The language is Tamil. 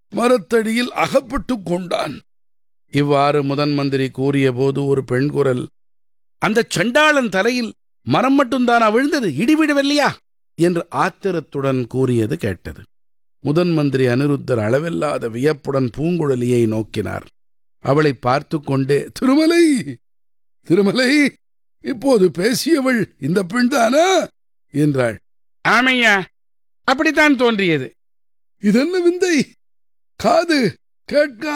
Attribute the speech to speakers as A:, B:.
A: மரத்தடியில் அகப்பட்டுக் கொண்டான் இவ்வாறு முதன் மந்திரி கூறியபோது ஒரு பெண் குரல் அந்த சண்டாளன் தலையில் மரம் மட்டும்தானா விழுந்தது இடிவிடவில்லையா என்று ஆத்திரத்துடன் கூறியது கேட்டது முதன் மந்திரி அனிருத்தர் அளவில்லாத வியப்புடன் பூங்குழலியை நோக்கினார் அவளை பார்த்து கொண்டே திருமலை திருமலை இப்போது பேசியவள் இந்த பெண்தானா என்றாள்
B: ஆமையா அப்படித்தான் தோன்றியது
A: இதென்ன விந்தை காது கேட்கா